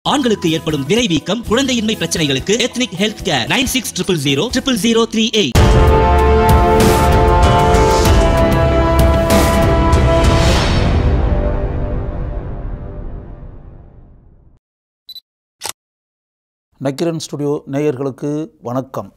ஆண்களுக்கு ஏற்படும் விரைவீக்கம் குழந்தையின்மை பிரச்சனைகளுக்கு ethnic health care nine six triple zero triple zero three eight Nakkeeran studio நேயர்களுக்கு வணக்கம்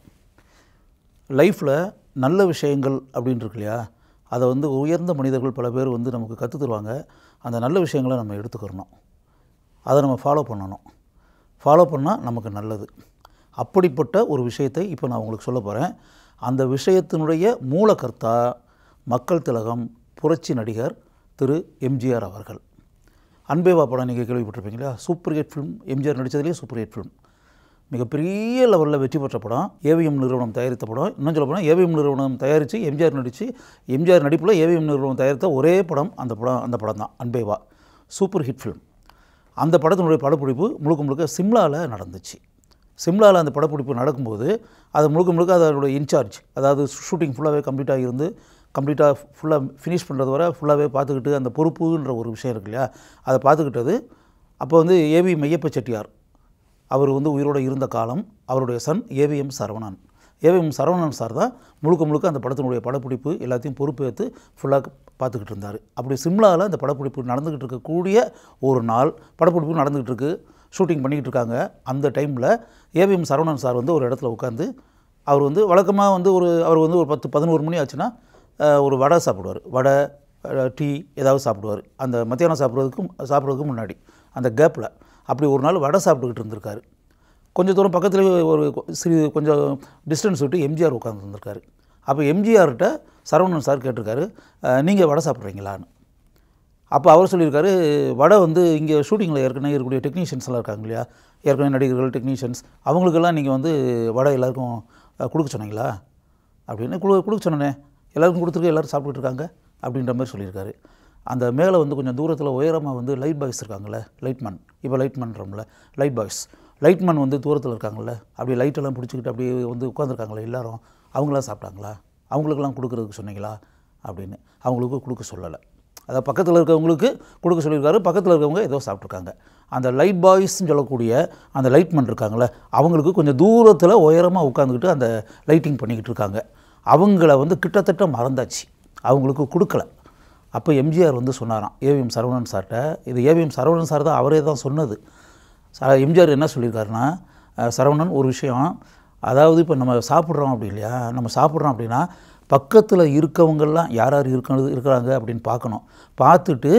லைஃப்பில் நல்ல விஷயங்கள் அப்படின்னு இருக்கு இல்லையா அதை வந்து உயர்ந்த மனிதர்கள் பல பேர் வந்து நமக்கு கற்றுத் தருவாங்க அந்த நல்ல விஷயங்களை நம்ம எடுத்துக்கிறணும் அதை நம்ம ஃபாலோ பண்ணணும் ஃபாலோ பண்ணால் நமக்கு நல்லது அப்படிப்பட்ட ஒரு விஷயத்தை இப்போ நான் உங்களுக்கு சொல்ல போகிறேன் அந்த விஷயத்தினுடைய மூலகர்த்தா மக்கள் திலகம் புரட்சி நடிகர் திரு எம்ஜிஆர் அவர்கள் அன்பேவா படம் நீங்கள் கேள்விப்பட்டிருப்பீங்களா சூப்பர் ஹிட் ஃபிலிம் எம்ஜிஆர் நடித்ததுலேயே சூப்பர் ஹிட் ஃபிலிம் மிகப்பெரிய லெவலில் வெற்றி பெற்ற படம் ஏவிஎம் நிறுவனம் தயாரித்த படம் இன்னும் சொல்ல போனால் ஏவிஎம் நிறுவனம் தயாரித்து எம்ஜிஆர் நடித்து எம்ஜிஆர் நடிப்பில் ஏவிஎம் நிறுவனம் தயாரித்த ஒரே படம் அந்த படம் அந்த படம் தான் அன்பேவா சூப்பர் ஹிட் ஃபிலிம் அந்த படத்தினுடைய படப்பிடிப்பு முழுக்க முழுக்க சிம்லாவில் நடந்துச்சு சிம்லாவில் அந்த படப்பிடிப்பு நடக்கும்போது அது முழுக்க முழுக்க அதனுடைய இன்சார்ஜ் அதாவது ஷூட்டிங் ஃபுல்லாகவே கம்ப்ளீட்டாக இருந்து கம்ப்ளீட்டாக ஃபுல்லாக ஃபினிஷ் பண்ணுறது வரை ஃபுல்லாகவே பார்த்துக்கிட்டு அந்த பொறுப்புன்ற ஒரு விஷயம் இருக்கு இல்லையா அதை பார்த்துக்கிட்டது அப்போ வந்து ஏவி மையப்ப செட்டியார் அவர் வந்து உயிரோடு இருந்த காலம் அவருடைய son AVM Saravanan AVM Saravanan sir தான் முழுக்க முழுக்க அந்த படத்தினுடைய படப்பிடிப்பு எல்லாத்தையும் பொறுப்பேற்று ஃபுல்லாக பார்த்துக்கிட்டு இருந்தார் அப்படி சிம்லாவில் அந்த படப்பிடிப்பு நடந்துக்கிட்டு இருக்கக்கூடிய ஒரு நாள் படப்பிடிப்பு நடந்துக்கிட்டு இருக்கு ஷூட்டிங் பண்ணிக்கிட்டு இருக்காங்க அந்த டைமில் ஏவிஎம் சரவணன் சார் வந்து ஒரு இடத்துல உட்காந்து அவர் வந்து வழக்கமாக வந்து ஒரு அவர் வந்து ஒரு பத்து பதினோரு மணி ஆச்சுன்னா அஹ், ஒரு வடை சாப்பிடுவார் வடை அஹ், டீ ஏதாவது சாப்பிடுவார் அந்த மத்தியானம் சாப்பிட்றதுக்கு சாப்பிட்றதுக்கு முன்னாடி அந்த கேப்பில் அப்படி ஒரு நாள் வடை சாப்பிட்டுக்கிட்டு இருந்திருக்காரு கொஞ்சம் தூரம் பக்கத்துலேயே ஒரு கொ- சிறு கொஞ்சம் டிஸ்டன்ஸ் விட்டு எம்ஜிஆர் உட்காந்துருந்துருக்காரு அப்போ எம்ஜிஆர்கிட்ட சரவணன் சார் கேட்டிருக்காரு நீங்கள் வடை சாப்பிட்றீங்களான்னு அப்போ அவர் சொல்லியிருக்காரு வடை வந்து இங்கே ஷூட்டிங்கில் ஏற்கனவே இருக்கக்கூடிய டெக்னீஷியன்ஸ் எல்லாம் இருக்காங்க இல்லையா ஏற்கனவே நடிகர்கள் டெக்னீஷியன்ஸ் அவங்களுக்கெல்லாம் நீங்கள் வந்து வடை எல்லாருக்கும் அஹ், கொடுக்க சொன்னீங்களா அப்படின்னு கொடு கொடுக்க சொன்னேனே எல்லாருக்கும் கொடுத்துருக்கு எல்லோரும் சாப்பிட்டுட்டு இருக்காங்க அப்படின்ற மாதிரி சொல்லியிருக்காரு அந்த மேலே வந்து கொஞ்சம் தூரத்தில் உயரமாக வந்து லைட் பாய்ஸ் இருக்காங்கல்ல லைட்மேன் இப்போ லைட்மேன்றோம்ல லைட் பாய்ஸ் லைட்மேன் வந்து தூரத்தில் இருக்காங்கல்ல அப்படியே லைட்டெல்லாம் பிடிச்சிக்கிட்டு அப்படியே வந்து உட்காந்துருக்காங்களே எல்லாரும் அவங்களாம் சாப்பிட்டாங்களா அவங்களுக்கெல்லாம் கொடுக்குறதுக்கு சொன்னீங்களா அப்படின்னு அவங்களுக்கு கொடுக்க சொல்லலை அதாவது பக்கத்தில் இருக்கவங்களுக்கு கொடுக்க சொல்லியிருக்காரு பக்கத்தில் இருக்கவங்க ஏதோ சாப்பிட்ருக்காங்க அந்த லைட் பாய்ஸ்னு சொல்லக்கூடிய அந்த லைட்மேன் இருக்காங்களே அவங்களுக்கு கொஞ்சம் தூரத்தில் உயரமாக உட்காந்துக்கிட்டு அந்த லைட்டிங் பண்ணிக்கிட்டு இருக்காங்க அவங்கள வந்து கிட்டத்தட்ட மறந்தாச்சு அவங்களுக்கு கொடுக்கல அப்போ எம்ஜிஆர் வந்து சொன்னாராம் ஏவிஎம் சரவணன் சார்கிட்ட இது ஏவிஎம் சரவணன் சார் தான் அவரே தான் சொன்னது ச- எம்ஜிஆர் என்ன சொல்லியிருக்காருன்னா அஹ், சரவணன் ஒரு விஷயம் அதாவது இப்போ நம்ம சாப்பிட்றோம் அப்படி இல்லையா நம்ம சாப்பிட்றோம் அப்படின்னா பக்கத்தில் இருக்கவங்கெல்லாம் யார் யார் இருக்கிறது இருக்கிறாங்க அப்படின்னு பார்க்கணும் பார்த்துட்டு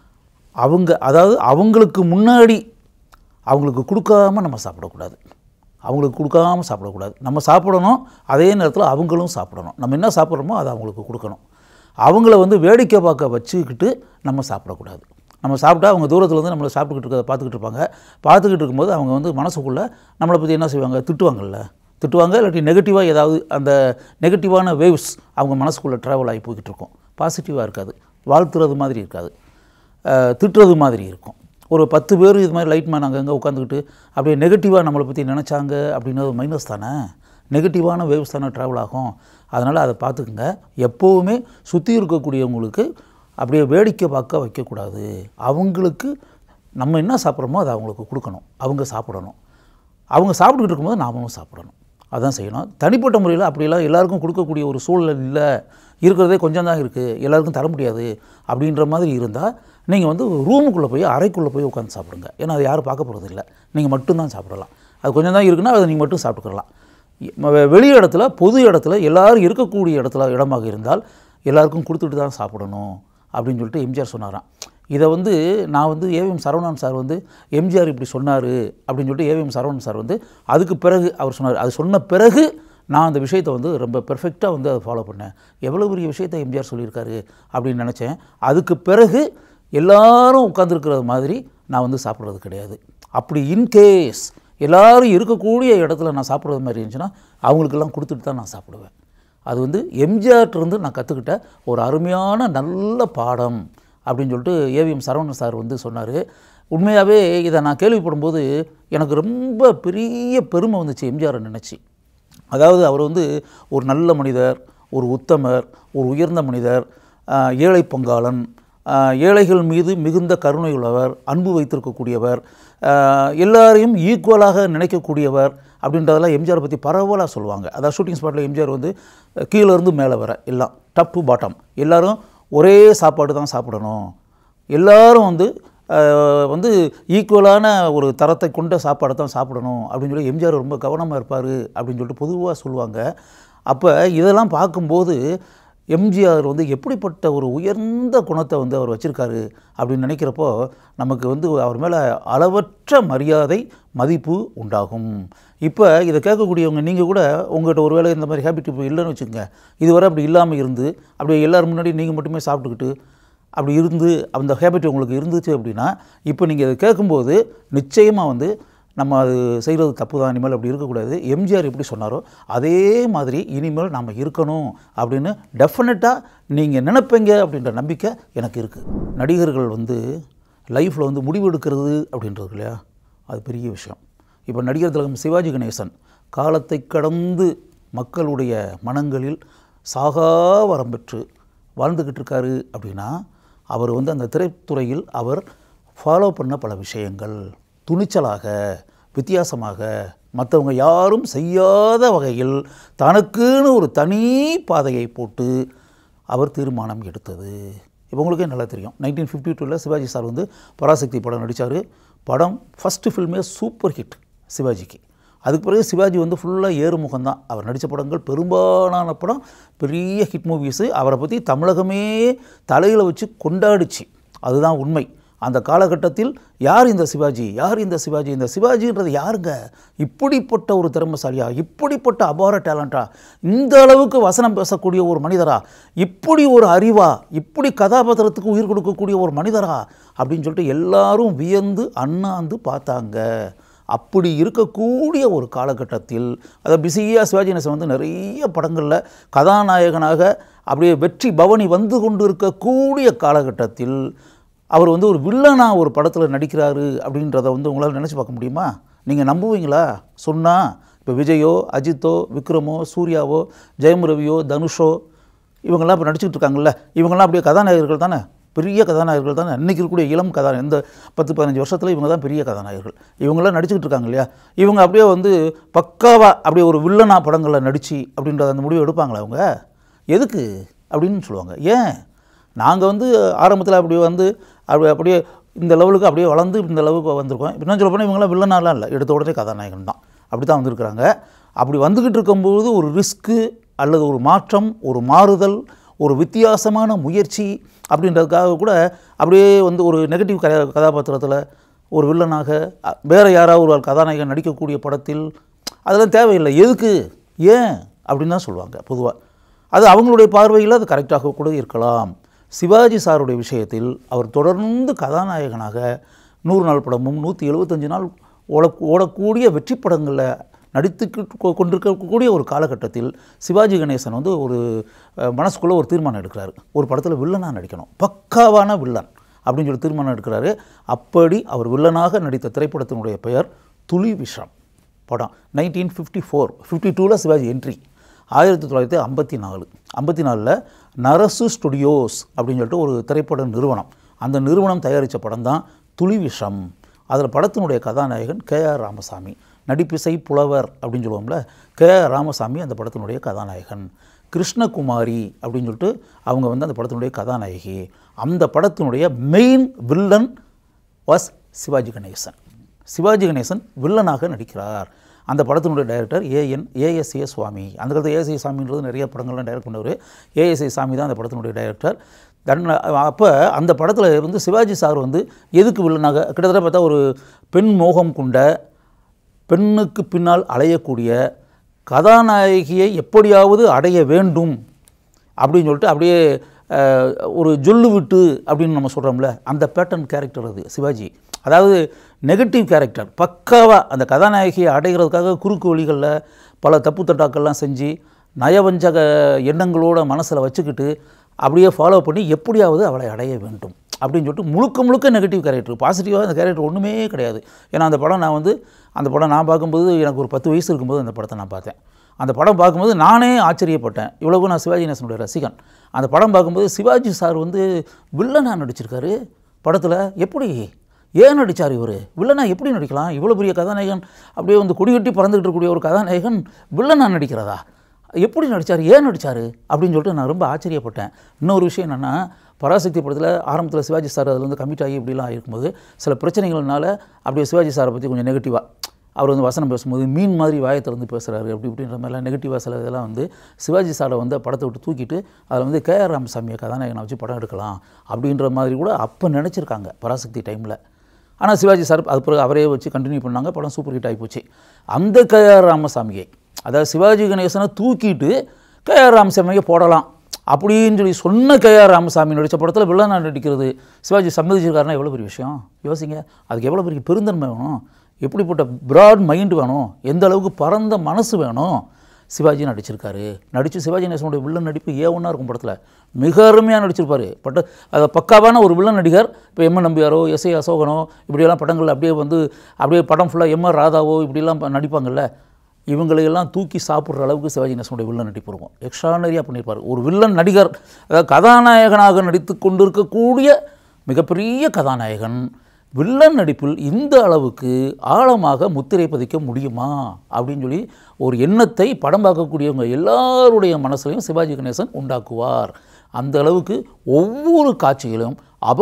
அவங்க அதாவது அவங்களுக்கு முன்னாடி அவங்களுக்கு கொடுக்காம நம்ம சாப்பிடக்கூடாது அவங்களுக்கு கொடுக்காம சாப்பிடக்கூடாது நம்ம சாப்பிடணும் அதே நேரத்தில் அவங்களும் சாப்பிடணும் நம்ம என்ன சாப்பிட்றோமோ அதை அவங்களுக்கு கொடுக்கணும் அவங்கள வந்து வேடிக்கை பார்க்க வச்சுக்கிட்டு நம்ம சாப்பிடக்கூடாது நம்ம சாப்பிட்டா அவங்க தூரத்தில் வந்து நம்மளை சாப்பிட்டுக்கிட்டு இருக்க பார்த்துக்கிட்டு இருப்பாங்க பார்த்துக்கிட்டு இருக்கும்போது அவங்க வந்து மனசுக்குள்ளே நம்மளை பற்றி என்ன செய்வாங்க திட்டுவாங்கல்ல திட்டுவாங்க இல்லாட்டி நெகட்டிவாக ஏதாவது அந்த நெகட்டிவான வேவ்ஸ் அவங்க மனசுக்குள்ளே ட்ராவல் ஆகி போய்கிட்டு இருக்கும் பாசிட்டிவாக இருக்காது வாழ்த்துறது மாதிரி இருக்காது அஹ், திட்டுறது மாதிரி இருக்கும் ஒரு பத்து பேர் இது மாதிரி லைட் மேன் அங்கங்கே உட்காந்துக்கிட்டு அப்படியே நெகட்டிவாக நம்மளை பற்றி நினச்சாங்க அப்படின்றது மைனஸ் தானே நெகட்டிவான வேவ்ஸ் தானே ட்ராவல் ஆகும் அதனால் அதை பார்த்துக்குங்க எப்போவுமே சுற்றி இருக்கக்கூடியவங்களுக்கு அப்படியே வேடிக்கை பார்க்க வைக்கக்கூடாது அவங்களுக்கு நம்ம என்ன சாப்பிட்றோமோ அதை அவங்களுக்கு கொடுக்கணும் அவங்க சாப்பிடணும் அவங்க சாப்பிட்டுக்கிட்டு இருக்கும்போது நாமளும் சாப்பிடணும் அதான் செய்யணும் தனிப்பட்ட முறையில் அப்படியெல்லாம் எல்லாருக்கும் கொடுக்கக்கூடிய ஒரு சூழல் இல்லை இருக்கிறதே கொஞ்சம் தான் இருக்குது எல்லாருக்கும் தர முடியாது அப்படின்ற மாதிரி இருந்தால் நீங்கள் வந்து ரூமுக்குள்ளே போய் அறைக்குள்ளே போய் உட்காந்து சாப்பிடுங்க ஏன்னா அது யாரும் பார்க்க போகிறது இல்லை நீங்கள் மட்டும்தான் சாப்பிடலாம் அது கொஞ்சம் தான் இருக்குன்னா அதை நீங்கள் மட்டும் சாப்பிட்டுக்கலாம் வெ- வெளி இடத்துல பொது இடத்துல எல்லாரும் இருக்கக்கூடிய இடத்துல இடமாக இருந்தால் எல்லாருக்கும் கொடுத்துட்டு தான் சாப்பிடணும் அப்படின்னு சொல்லிட்டு எம்ஜிஆர் சொன்னாராம் இதை வந்து நான் வந்து ஏவிஎம் சரவணன் சார் வந்து எம்ஜிஆர் இப்படி சொன்னார் அப்படின்னு சொல்லிட்டு ஏவிஎம் சரவணன் சார் வந்து அதுக்கு பிறகு அவர் சொன்னார் அது சொன்ன பிறகு நான் அந்த விஷயத்தை வந்து ரொம்ப பெர்ஃபெக்டாக வந்து அதை ஃபாலோ பண்ணேன் எவ்வளோ பெரிய விஷயத்தை எம்ஜிஆர் சொல்லியிருக்காரு அப்படின்னு நினச்சேன் அதுக்கு பிறகு எல்லாரும் உட்காந்துருக்கிறது மாதிரி நான் வந்து சாப்பிட்றது கிடையாது அப்படி இன்கேஸ் எல்லாரும் இருக்கக்கூடிய இடத்துல நான் சாப்பிட்றது மாதிரி இருந்துச்சுன்னா அவங்களுக்கெல்லாம் கொடுத்துட்டு தான் நான் சாப்பிடுவேன் அது வந்து எம்ஜிஆர்ட்ட இருந்து நான் கற்றுக்கிட்ட ஒரு அருமையான நல்ல பாடம் அப்படின்னு சொல்லிட்டு ஏவிஎம் சரவணன் சார் வந்து சொன்னார் உண்மையாகவே இதை நான் கேள்விப்படும்போது எனக்கு ரொம்ப பெரிய பெருமை வந்துச்சு எம்ஜிஆரை நினச்சி அதாவது அவர் வந்து ஒரு நல்ல மனிதர் ஒரு உத்தமர் ஒரு உயர்ந்த மனிதர் ஆஹ், ஏழை பங்காளன் ஆஹ், ஏழைகள் மீது மிகுந்த கருணை உள்ளவர் அன்பு வைத்திருக்கக்கூடியவர் ஆஹ், எல்லாரையும் ஈக்குவலாக நினைக்கக்கூடியவர் அப்படின்றதெல்லாம் எம்ஜிஆர் பற்றி பரவலாக சொல்லுவாங்க அதாவது ஷூட்டிங் ஸ்பாட்டில் எம்ஜிஆர் வந்து அஹ், கீழ இருந்து மேலே வர எல்லாம் டாப் டு பாட்டம் எல்லாரும் ஒரே சாப்பாடு தான் சாப்பிடணும் எல்லாரும் வந்து அஹ், வந்து ஈக்குவலான ஒரு தரத்தை கொண்ட சாப்பாடை தான் சாப்பிடணும் அப்படின்னு சொல்லி எம்ஜிஆர் ரொம்ப கவனமாக இருப்பார் அப்படின்னு சொல்லிட்டு பொதுவாக சொல்லுவாங்க அப்போ இதெல்லாம் பார்க்கும்போது எம்ஜிஆர் வந்து எப்படிப்பட்ட ஒரு உயர்ந்த குணத்தை வந்து அவர் வச்சுருக்காரு அப்படின்னு நினைக்கிறப்போ நமக்கு வந்து அவர் மேலே அளவற்ற மரியாதை மதிப்பு உண்டாகும் இப்போ இதை கேட்கக்கூடியவங்க நீங்கள் கூட உங்கள்கிட்ட ஒருவேளை இந்த மாதிரி ஹேபிட் இப்போ இல்லைன்னு வச்சுக்கோங்க இதுவரை அப்படி இல்லாமல் இருந்து அப்படியே எல்லாரும் முன்னாடி நீங்கள் மட்டுமே சாப்பிட்டுக்கிட்டு அப்படி இருந்து அந்த ஹேபிட் உங்களுக்கு இருந்துச்சு அப்படின்னா இப்போ நீங்கள் இதை கேட்கும்போது நிச்சயமாக வந்து நம்ம அது செய்கிறது தப்பு தான் இனிமேல் அப்படி இருக்கக்கூடாது எம்ஜிஆர் எப்படி சொன்னாரோ அதே மாதிரி இனிமேல் நாம் இருக்கணும் அப்படின்னு டெஃபினட்டாக நீங்கள் நினைப்பீங்க அப்படின்ற நம்பிக்கை எனக்கு இருக்குது நடிகர்கள் வந்து லைஃப்பில் வந்து முடிவு எடுக்கிறது அப்படின்றது இல்லையா அது பெரிய விஷயம் இப்போ நடிகர் திலகம் சிவாஜி கணேசன் காலத்தை கடந்து மக்களுடைய மனங்களில் சாகா வரம் பெற்று வாழ்ந்துக்கிட்டு இருக்காரு அப்படின்னா அவர் வந்து அந்த திரைத்துறையில் அவர் ஃபாலோ பண்ண பல விஷயங்கள் துணிச்சலாக வித்தியாசமாக மற்றவங்க யாரும் செய்யாத வகையில் தனக்குன்னு ஒரு தனி பாதையை போட்டு அவர் தீர்மானம் எடுத்தது இப்போ உங்களுக்கே நல்லா தெரியும் நைன்டீன் ஃபிஃப்டி டூவில் சிவாஜி சார் வந்து பராசக்தி படம் நடித்தார் படம் ஃபஸ்ட்டு ஃபில்மே சூப்பர் ஹிட் சிவாஜிக்கு அதுக்கு பிறகு சிவாஜி வந்து ஃபுல்லாக ஏறுமுகம் தான் அவர் நடித்த படங்கள் பெரும்பாலான படம் பெரிய ஹிட் மூவிஸு அவரை பற்றி தமிழகமே தலையில் வச்சு கொண்டாடிச்சு அதுதான் உண்மை அந்த காலகட்டத்தில் யார் இந்த சிவாஜி யார் இந்த சிவாஜி இந்த சிவாஜின்றது யாருங்க இப்படிப்பட்ட ஒரு திறமைசாலியா இப்படிப்பட்ட அபார டேலண்டா இந்த அளவுக்கு வசனம் பேசக்கூடிய ஒரு மனிதரா இப்படி ஒரு அறிவா இப்படி கதாபாத்திரத்துக்கு உயிர் கொடுக்கக்கூடிய ஒரு மனிதரா அப்படின்னு சொல்லிட்டு எல்லாரும் வியந்து அண்ணாந்து பார்த்தாங்க அப்படி இருக்கக்கூடிய ஒரு காலகட்டத்தில் அதை பிஸியாக சிவாஜி கணேசன் வந்து நிறைய படங்களில் கதாநாயகனாக அப்படியே வெற்றி பவனி வந்து கொண்டு இருக்கக்கூடிய காலகட்டத்தில் அவர் வந்து ஒரு வில்லனா ஒரு படத்தில் நடிக்கிறாரு அப்படின்றத வந்து உங்களால் நினச்சி பார்க்க முடியுமா நீங்கள் நம்புவீங்களா சொன்னால் இப்போ விஜயோ அஜித்தோ விக்ரமோ சூர்யாவோ ஜெயம் ரவியோ தனுஷோ இவங்கெல்லாம் இப்போ நடிச்சுக்கிட்டு இருக்காங்கல்ல இவங்கெல்லாம் அப்படியே கதாநாயகர்கள் தானே பெரிய கதாநாயகர்கள் தானே இன்றைக்கி இருக்கக்கூடிய இளம் கதா இந்த பத்து பதினஞ்சு வருஷத்தில் இவங்க தான் பெரிய கதாநாயகர்கள் இவங்கெல்லாம் நடிச்சுக்கிட்டு இருக்காங்க இல்லையா இவங்க அப்படியே வந்து பக்காவாக அப்படியே ஒரு வில்லனா படங்களில் நடித்து அப்படின்ற அந்த முடிவு எடுப்பாங்களா அவங்க எதுக்கு அப்படின்னு சொல்லுவாங்க ஏன் நாங்கள் வந்து ஆரம்பத்தில் அப்படி வந்து அப்படி அப்படியே இந்த லெவலுக்கு அப்படியே வளர்ந்து இந்த லெவலுக்கு வந்திருக்கோம் இப்போ என்ன சொல்ல போனால் இவங்களாம் வில்லனாலாம் இல்லை எடுத்த உடனே கதாநாயகன் தான் அப்படி தான் வந்திருக்கிறாங்க அப்படி வந்துக்கிட்டு இருக்கும்போது ஒரு ரிஸ்க்கு அல்லது ஒரு மாற்றம் ஒரு மாறுதல் ஒரு வித்தியாசமான முயற்சி அப்படின்றதுக்காக கூட அப்படியே வந்து ஒரு நெகட்டிவ் கதா கதாபாத்திரத்தில் ஒரு வில்லனாக அ- வேற யாராவது ஒரு ஆள் கதாநாயகன் நடிக்கக்கூடிய படத்தில் அதெல்லாம் தேவையில்லை எதுக்கு ஏன் அப்படின்னு தான் சொல்லுவாங்க பொதுவாக அது அவங்களுடைய பார்வையில் அது கரெக்டாக கூட இருக்கலாம் சிவாஜி சாருடைய விஷயத்தில் அவர் தொடர்ந்து கதாநாயகனாக நூறு நாள் படமும் நூற்றி எழுபத்தஞ்சு நாள் ஓட ஓடக்கூடிய வெற்றி படங்களில் நடித்துக்கிட்டு கொ- கொண்டிருக்கக்கூடிய ஒரு காலகட்டத்தில் சிவாஜி கணேசன் வந்து ஒரு அஹ், மனசுக்குள்ள ஒரு தீர்மானம் எடுக்கிறாரு ஒரு படத்தில் வில்லனாக நடிக்கணும் பக்காவான வில்லன் அப்படின்னு சொல்லி தீர்மானம் எடுக்கிறாரு அப்படி அவர் வில்லனாக நடித்த திரைப்படத்தினுடைய பெயர் துளி விஷம் படம் நைன்டீன் ஃபிஃப்டி ஃபோர் ஃபிஃப்டி டூவில் சிவாஜி என்ட்ரி ஆயிரத்தி தொள்ளாயிரத்தி ஐம்பத்தி நாலு ஐம்பத்தி நாலில் நரசு ஸ்டுடியோஸ் அப்படின்னு சொல்லிட்டு ஒரு திரைப்பட நிறுவனம் அந்த நிறுவனம் தயாரித்த படம் தான் துளி விஷம் அதில் படத்தினுடைய கதாநாயகன் கே ஆர் ராமசாமி நடிப்பிசை புலவர் அப்படின்னு சொல்லுவோம்ல கே ஆர் ராமசாமி அந்த படத்தினுடைய கதாநாயகன் கிருஷ்ணகுமாரி அப்படின்னு சொல்லிட்டு அவங்க வந்து அந்த படத்தினுடைய கதாநாயகி அந்த படத்தினுடைய main villain was Sivaji Ganesan Sivaji Ganesan வில்லனாக நடிக்கிறார் அந்த படத்தினுடைய டைரக்டர் ஏஎன் ஏஎஸ்ஏ சுவாமி அந்த காலத்தில் ஏஎஸ்ஏ சாமின்றது நிறைய படங்கள்லாம் டைரக்ட் பண்ணவர் ஏஎஸ்ஏ சாமி தான் அந்த படத்தினுடைய டைரக்டர் தன் அப்போ அந்த படத்தில் இருந்து சிவாஜி சார் வந்து எதுக்கு வில்லனாக கிட்டத்தட்ட பார்த்தா ஒரு பெண் மோகம் கொண்ட பெண்ணுக்கு பின்னால் அலையக்கூடிய கதாநாயகியை எப்படியாவது அடைய வேண்டும் அப்படின்னு சொல்லிட்டு அப்படியே அஹ், ஒரு ஜொல்லு விட்டு அப்படின்னு நம்ம சொல்கிறோம்ல அந்த பேட்டர்ன் கேரக்டர் அது சிவாஜி அதாவது நெகட்டிவ் கேரக்டர் பக்காவாக அந்த கதாநாயகியை அடைகிறதுக்காக குறுக்கு வழிகளில் பல தப்பு தட்டாக்கள்லாம் செஞ்சு நயவஞ்சக எண்ணங்களோட மனசில் வச்சுக்கிட்டு அப்படியே ஃபாலோ பண்ணி எப்படியாவது அவளை அடைய வேண்டும் அப்படின்னு சொல்லிட்டு முழுக்க முழுக்க நெகட்டிவ் கேரக்டர் பாசிட்டிவாக அந்த கேரக்டர் ஒன்றுமே கிடையாது ஏன்னா அந்த படம் நான் வந்து அந்த படம் நான் பார்க்கும்போது எனக்கு ஒரு பத்து வயசு இருக்கும்போது அந்த படத்தை நான் பார்த்தேன் அந்த படம் பார்க்கும்போது நானே ஆச்சரியப்பட்டேன் இவ்வளவு நான் சிவாஜி கணேசனுடைய ரசிகன் அந்த படம் பார்க்கும்போது சிவாஜி சார் வந்து வில்லனாக நடிச்சிருக்காரு படத்தில் எப்படி ஏன் நடித்தார் இவர் வில்லனா எப்படி நடிக்கலாம் இவ்வளோ பெரிய கதாநாயகன் அப்படியே வந்து கொடிகட்டி பறந்துகிட்டு இருக்கக்கூடிய ஒரு கதாநாயகன் வில்லனா நடிக்கிறதா எப்படி நடித்தார் ஏன் நடித்தார் அப்படின்னு சொல்லிட்டு நான் ரொம்ப ஆச்சரியப்பட்டேன் இன்னொரு விஷயம் என்னென்னா பராசக்தி படத்தில் ஆரம்பத்தில் சிவாஜி சார் அதில் வந்து கமிட் ஆகி இப்படிலாம் இருக்கும்போது சில பிரச்சனைகள்னால அப்படியே சிவாஜி சாரை பற்றி கொஞ்சம் நெகட்டிவாக அவர் வந்து வசனம் பேசும்போது மீன் மாதிரி வாயை திறந்து பேசுகிறாரு அப்படி இப்படின்ற மாதிரிலாம் நெகட்டிவாக சில இதெல்லாம் வந்து சிவாஜி சாரை வந்து படத்தை விட்டு தூக்கிட்டு அதில் வந்து கே ஆர் ராமசாமியை கதாநாயகனை வச்சு படம் எடுக்கலாம் அப்படின்ற மாதிரி கூட அப்போ நினச்சிருக்காங்க பராசக்தி டைமில் ஆனால் சிவாஜி சார் அது பிறகு அவரே வச்சு கண்டினியூ பண்ணாங்க படம் சூப்பர் ஹிட் ஆகி போச்சு அந்த கே ஆர் ராமசாமியை அதாவது சிவாஜி கணேசனை தூக்கிட்டு கே ஆர் ராமசாமியை போடலாம் அப்படின்னு சொல்லி சொன்ன கே ஆர் ராமசாமி நடித்த படத்தில் வில்லனா நடிக்கிறது சிவாஜி சம்மதிச்சிருக்காருன்னா எவ்வளோ பெரிய விஷயம் யோசிங்க அதுக்கு எவ்வளோ பெரிய பெருந்தன்மை வேணும் எப்படிப்பட்ட பிராட் மைண்ட் வேணும் எந்த அளவுக்கு பரந்த மனசு வேணும் சிவாஜி நடிச்சிருக்காரு நடித்து சிவாஜி கணேசனுடைய வில்லன் நடிப்பு ஏ ஒன்றா இருக்கும் படத்தில் மிக அருமையாக நடிச்சிருப்பார் பட்ட அதை பக்காவான ஒரு வில்லன் நடிகர் இப்போ எம் என் நம்பியாரோ எஸ் ஏ அசோகனோ இப்படியெல்லாம் படங்கள் அப்படியே வந்து அப்படியே படம் ஃபுல்லாக எம் ஆர் ராதாவோ இப்படிலாம் ப- நடிப்பாங்கல்ல இவங்களையெல்லாம் தூக்கி சாப்பிட்ற அளவுக்கு சிவாஜி கணேசனுடைய வில்லன் நடிப்பு இருக்கும் எக்ஸ்ட்ரானரியாக பண்ணியிருப்பார் ஒரு வில்லன் நடிகர் அதாவது கதாநாயகனாக நடித்து கொண்டிருக்கக்கூடிய மிகப்பெரிய கதாநாயகன் வில்லன் நடிப்பில் இந்த அளவுக்கு ஆழமாக முத்திரை பதிக்க முடியுமா அப்படின்னு சொல்லி ஒரு எண்ணத்தை படம் பார்க்கக்கூடியவங்க எல்லாருடைய மனசுலையும் சிவாஜி கணேசன் உண்டாக்குவார் அந்த அளவுக்கு ஒவ்வொரு காட்சியிலும்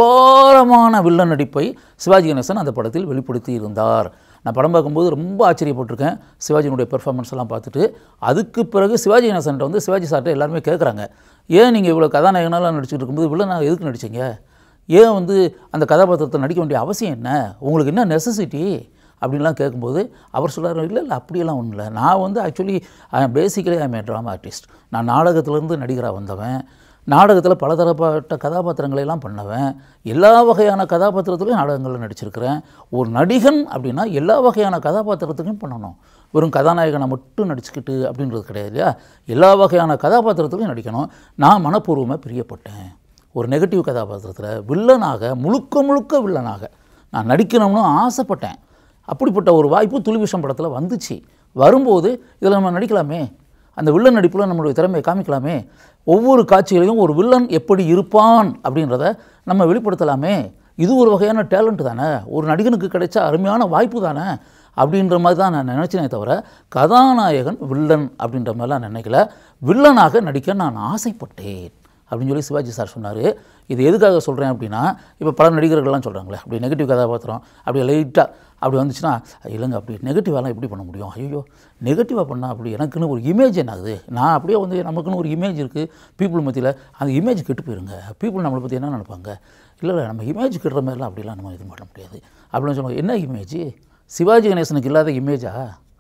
அபாரமான வில்லன் நடிப்பை சிவாஜி கணேசன் அந்த படத்தில் வெளிப்படுத்தி இருந்தார் நான் படம் பார்க்கும்போது ரொம்ப ஆச்சரியப்பட்டிருக்கேன் சிவாஜியினுடைய பெர்ஃபார்மன்ஸ் எல்லாம் பார்த்துட்டு அதுக்கு பிறகு சிவாஜி கணேசன்ட்ட வந்து சிவாஜி சார்ட்ட எல்லாருமே கேட்குறாங்க ஏன் நீங்கள் இவ்வளோ கதாநாயகனாலாம் நடிச்சிட்டு இருக்கும்போது வில்லனா எதுக்கு நடிச்சீங்க ஏன் வந்து அந்த கதாபாத்திரத்தை நடிக்க வேண்டிய அவசியம் என்ன உங்களுக்கு என்ன நெசசிட்டி அப்படின்லாம் கேட்கும்போது அவர் சொல்றாரு இல்லை இல்லை அப்படியெல்லாம் ஒன்றும் இல்லை நான் வந்து actually basically I a drama artist நான் நாடகத்திலேருந்து நடிகராக வந்தவன் நாடகத்தில் பலதரப்பட்ட கதாபாத்திரங்களை எல்லாம் பண்ணவன் எல்லா வகையான கதாபாத்திரத்துலையும் நாடகங்களில் நடிச்சிருக்கிறேன் ஒரு நடிகன் அப்படின்னா எல்லா வகையான கதாபாத்திரத்துக்கும் பண்ணணும் வெறும் கதாநாயகனை மட்டும் நடிச்சுக்கிட்டு அப்படின்றது கிடையாது இல்லையா எல்லா வகையான கதாபாத்திரத்துலையும் நடிக்கணும் நான் மனப்பூர்வமாக பிரியப்பட்டேன் ஒரு நெகட்டிவ் கதாபாத்திரத்தில் வில்லனாக முழுக்க முழுக்க வில்லனாக நான் நடிக்கணும்னு ஆசைப்பட்டேன் அப்படிப்பட்ட ஒரு வாய்ப்பு துளிவிஷம் படத்தில் வந்துச்சு வரும்போது இதில் நம்ம நடிக்கலாமே அந்த வில்லன் நடிப்பில் நம்மளுடைய திறமையை காமிக்கலாமே ஒவ்வொரு காட்சிகளையும் ஒரு வில்லன் எப்படி இருப்பான் அப்படின்றத நம்ம வெளிப்படுத்தலாமே இது ஒரு வகையான டேலண்ட் தானே ஒரு நடிகனுக்கு கிடைச்ச அருமையான வாய்ப்பு தானே அப்படின்ற மாதிரி தான் நான் நினச்சினே தவிர கதாநாயகன் வில்லன் அப்படின்ற மாதிரிலாம் நினைக்கல வில்லனாக நடிக்க நான் ஆசைப்பட்டேன் அப்படின்னு சொல்லி சிவாஜி சார் சொன்னார் இது எதுக்காக சொல்கிறேன் அப்படின்னா இப்போ பல நடிகர்கள்லாம் சொல்கிறாங்களே அப்படி நெகட்டிவ் கதாபாத்திரம் அப்படியே லைட்டாக அப்படி வந்துச்சுன்னா இல்லைங்க அப்படி நெகட்டிவாலாம் எப்படி பண்ண முடியும் ஐயோ நெகட்டிவாக பண்ணால் அப்படி எனக்குன்னு ஒரு இமேஜ் என்ன ஆகுது நான் அப்படியே வந்து நமக்குன்னு ஒரு இமேஜ் இருக்குது பீப்புள் மத்தியில் அந்த இமேஜ் கெட்டு போயிருங்க பீப்புள் நம்மளை பற்றி என்ன நினைப்பாங்க இல்லை இல்லை நம்ம இமேஜ் கெட்டுற மாதிரிலாம் அப்படிலாம் நம்ம இது பண்ண முடியாது அப்படின்னு சொல்லுவாங்க என்ன இமேஜ் சிவாஜி கணேசனுக்கு இல்லாத இமேஜா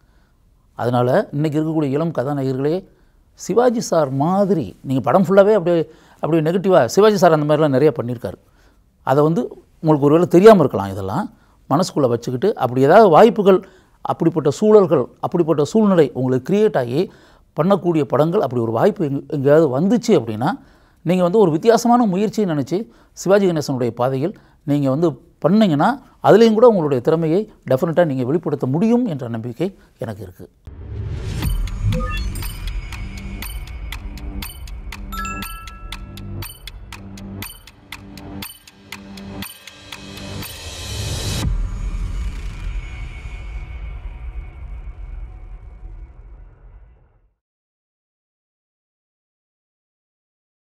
அதனால் இன்றைக்கி இருக்கக்கூடிய இளம் கதாநாயகர்களே சிவாஜி சார் மாதிரி நீங்கள் படம் ஃபுல்லாகவே அப்படியே அப்படியே நெகட்டிவாக சிவாஜி சார் அந்த மாதிரிலாம் நிறைய பண்ணியிருக்காரு அதை வந்து உங்களுக்கு ஒருவேளை தெரியாமல் இருக்கலாம் இதெல்லாம் மனசுக்குள்ளே வச்சுக்கிட்டு அப்படி ஏதாவது வாய்ப்புகள் அப்படிப்பட்ட சூழல்கள் அப்படிப்பட்ட சூழ்நிலை உங்களுக்கு கிரியேட் ஆகி பண்ணக்கூடிய படங்கள் அப்படி ஒரு வாய்ப்பு எங்க எங்கேயாவது வந்துச்சு அப்படின்னா நீங்கள் வந்து ஒரு வித்தியாசமான முயற்சியை நினச்சி சிவாஜி கணேசனுடைய பாதையில் நீங்கள் வந்து பண்ணீங்கன்னா அதுலேயும் கூட உங்களுடைய திறமையை டெஃபினட்டாக நீங்கள் வெளிப்படுத்த முடியும் என்ற நம்பிக்கை எனக்கு இருக்குது